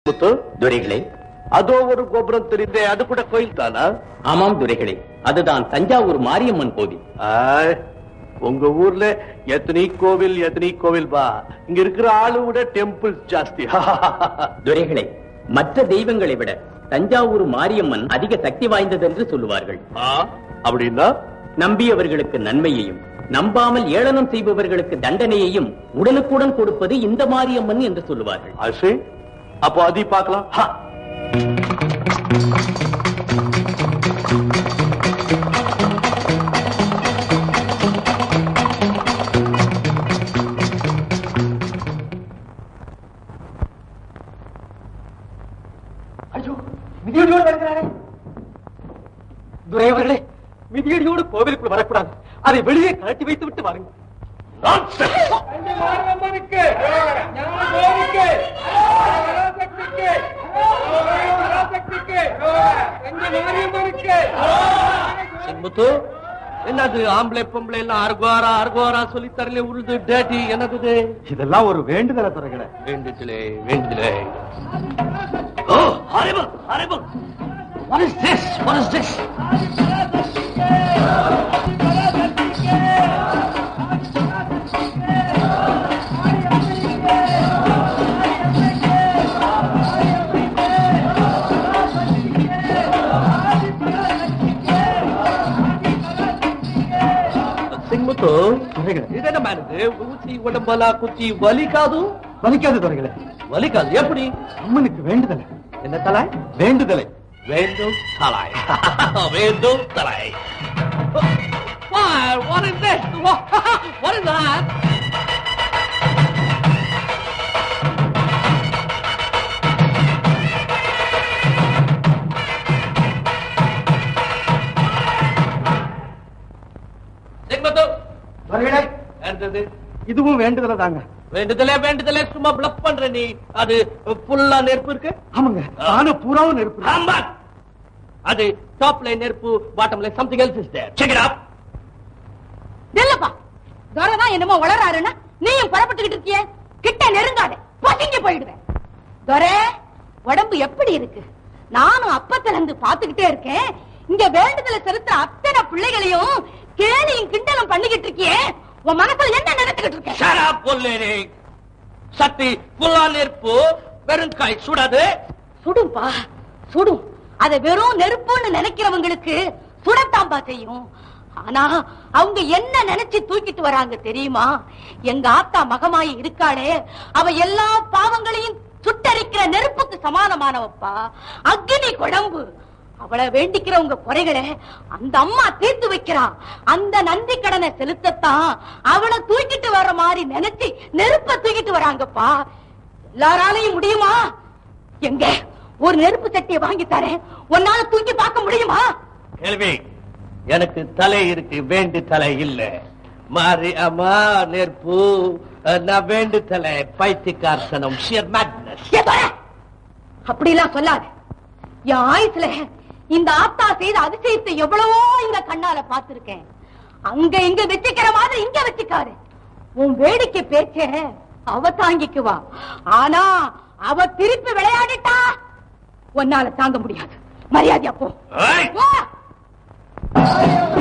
முத்து துரைகளே அதோ ஒரு கோபுரம் தெரிந்தே அது கூட கோயில் தானா ஆமாம் துரைகளே அதுதான் தஞ்சாவூர் மாரியம்மன் கோவில் ஆய், உங்க ஊர்ல எத்தனை கோவில் எத்தனை கோவில் பா இங்க இருக்கிற ஆளு விட டெம்பிள் ஜாஸ்தி துரைகளே மற்ற தெய்வங்களை விட தஞ்சாவூர் மாரியம்மன் அதிக சக்தி வாய்ந்தது என்று சொல்லுவார்கள் ஆ, அப்படின்னா நம்பியவர்களுக்கு நன்மையையும் நம்பாமல் ஏளனம் செய்பவர்களுக்கு தண்டனையையும் உடனுக்குடன் கொடுப்பது இந்த மாரியம்மன் என்று சொல்லுவார்கள் அசே அப்போ அதி பார்க்கலாம் ஹா. ஐயோ மிதியடியோடு வருகிறாரே துரையவர்களே மிதியடியோடு கோவிலுக்குள் வரக்கூடாது அதை வெளியே கழட்டி வைத்து விட்டு வாருங்கள் முத்து என்னது ஆம்பளை பொம்பளை எல்லாம் அர்கோரா அர்கோரா சொல்லி தரல உருது டேட்டி என்னது இதெல்லாம் ஒரு வேண்டுதல துறைகளே வேண்டுதலே வேண்டுதலே ஓ ஹாரிபல் ஹாரிபல் What is this? What is this? సింగ్ముతో ఇదేనా మేనది ఊచి ఉడంబల కుచ్చి వలి కాదు வலிக்காது துறைகளே வலி காது எப்படி அம்மனுக்கு வேண்டுதல என்ன தலை வேண்டுதலை வேண்டும் தலாய் வேண்டும் Dalai What is this? What is that? சிங்கமத்து துறைகளே என்னது இதுவும் வேண்டுதல தாங்க வேண்டுதலே வேண்டுதலே சும்மா பிளப் பண்ற நீ அது ஃபுல்லா நெருப்பு இருக்கு ஆமாங்க ஆனா பூராவும் நெருப்பு ஆமா அது டாப்ல நெருப்பு பாட்டம்ல something else is there check it up இல்லப்பா துரைதான் என்னமோ வளராருன்னா நீயும் புறப்பட்டுக்கிட்டு இருக்கிய கிட்ட நெருங்காத பசிங்க போயிடுவேன் துரை உடம்பு எப்படி இருக்கு நானும் அப்பத்துல இருந்து பாத்துக்கிட்டே இருக்கேன் இங்க வேண்டுதல செலுத்த அத்தனை பிள்ளைகளையும் கேலியும் கிண்டலும் பண்ணிக்கிட்டு இருக்கியே உன் மனசுல என்ன நினைச்சுக்கிட்டு இருக்க ஷட் அப் புல்லேரி சக்தி ஃபுல்லா நெருப்பு வெறுங்காய் சுடாது சுடும்பா சுடும் அத வெறும் நெருப்புன்னு நினைக்கிறவங்களுக்கு சுடத்தாம்பா செய்யும் ஆனா அவங்க என்ன நினைச்சு தூக்கிட்டு வராங்க தெரியுமா எங்க ஆத்தா மகமாயி இருக்காளே அவ எல்லா பாவங்களையும் சுட்டரிக்கிற நெருப்புக்கு சமானமானவப்பா அக்னி குழம்பு அவளை வேண்டிக்கிறவங்க குறைகளை அந்த அம்மா தீர்த்து வைக்கிறா அந்த நந்தி கடனை செலுத்தத்தான் அவளை தூக்கிட்டு வர மாதிரி நினைச்சு நெருப்ப தூக்கிட்டு வராங்கப்பா எல்லாராலையும் முடியுமா எங்க ஒரு நெருப்பு சட்டியை வாங்கி தரேன் உன்னால தூக்கி பார்க்க முடியுமா கேள்வி எனக்கு தலை இருக்கு வேண்டு தலை இல்ல மாறி அம்மா நெருப்பு அஹ், நான் வேண்டு தலை பைத்தியக்காரத்தனம் ஷியர் மேட்னஸ் ஏ தோழா, அப்படிலாம் சொல்லாத என் ஆயுசுல இந்த ஆத்தா செய்த அதிசயத்தை எவ்வளவோ இந்த கண்ணால பார்த்திருக்கேன் அங்க இங்க வச்சுக்கிற மாதிரி இங்க வச்சுக்காரு உன் வேடிக்கை பேச்ச அவ தாங்கிக்குவா ஆனா அவ திருப்பி விளையாடிட்டா உன்னால தாங்க முடியாது மரியாதையா போ ஏய்! போ.